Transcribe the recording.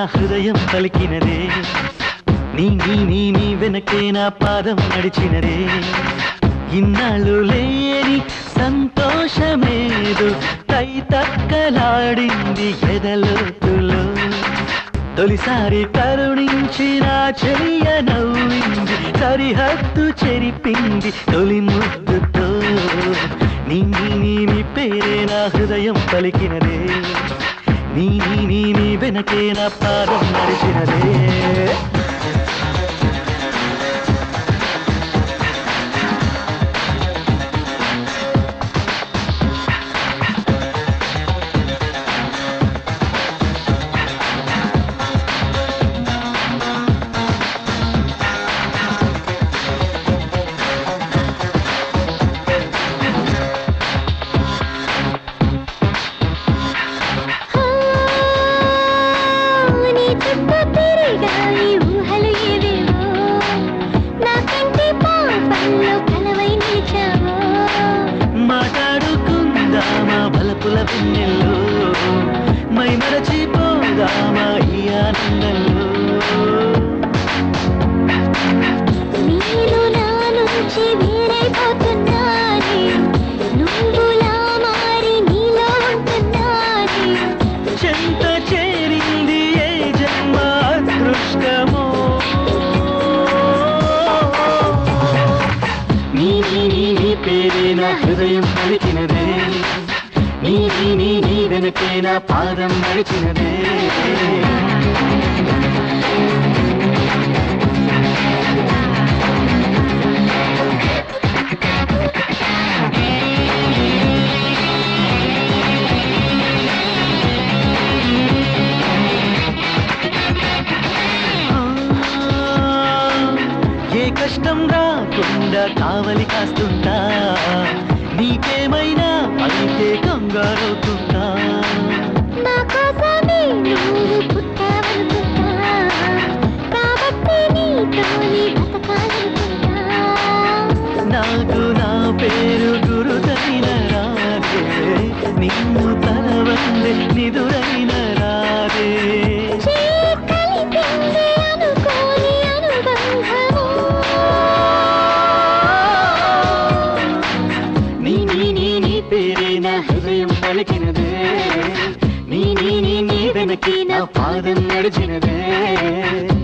హృదయం పలికినదే నీ నీ నీ నీ వెనకే నా పాదం నడిచినదే ఇన్నాళ్ళు లేని సంతోషమేదు తై తక్కలాడింది ఎదలోతులో తొలిసారి కరుణించిన చెలియ నవ్వింది సరిహద్దు చెరిపింది తొలి ముద్దుతో నీ నీ నీ నీ పేరే నా హృదయం పలికినదే నీ నీ నీ నీ వెనకే నా పాదం నడిచినదే నీ చుట్టూ తిరిగాయి ఊహలు ఏవేవో నా కంటి పాపంలో కలవై నిలిచావో మాట్లాడుకుందామా బలపుల పిన్నెల్లో మై మరచిపోదామా ఈ ఆనందంలో నేను నా నుంచి వేరైపోతున్నానే నువ్వులా మారి నీలో ఉంటున్నానే చెంత చేరింది ఏ జన్మ అదృష్టమో నీ నీ నీ నీ పేరే నా హృదయం పలికినదే నీ నీ నీ నీ వెనకే నా పాదం నడిచినదే ఏ కష్టం రాకుండా కావలి కాస్తుంటా నీకేమైనా అయితే కంగారవుతుంటా నా కోసమే నువ్వు పుట్టావనుకుంటా కాబట్టి నీతోనే బతకాలనుకుంటా నాకు నా పేరు గురుదైన రాదే నిన్ను తలవందే నిదురైన రాదే కలిపిందే అనుకోని అనుబంధము నీ నీ నీ నీ పేరే నా హృదయం పలికినదే నీ నీ నీ నీ వెనకే నా పాదం నడిచినదే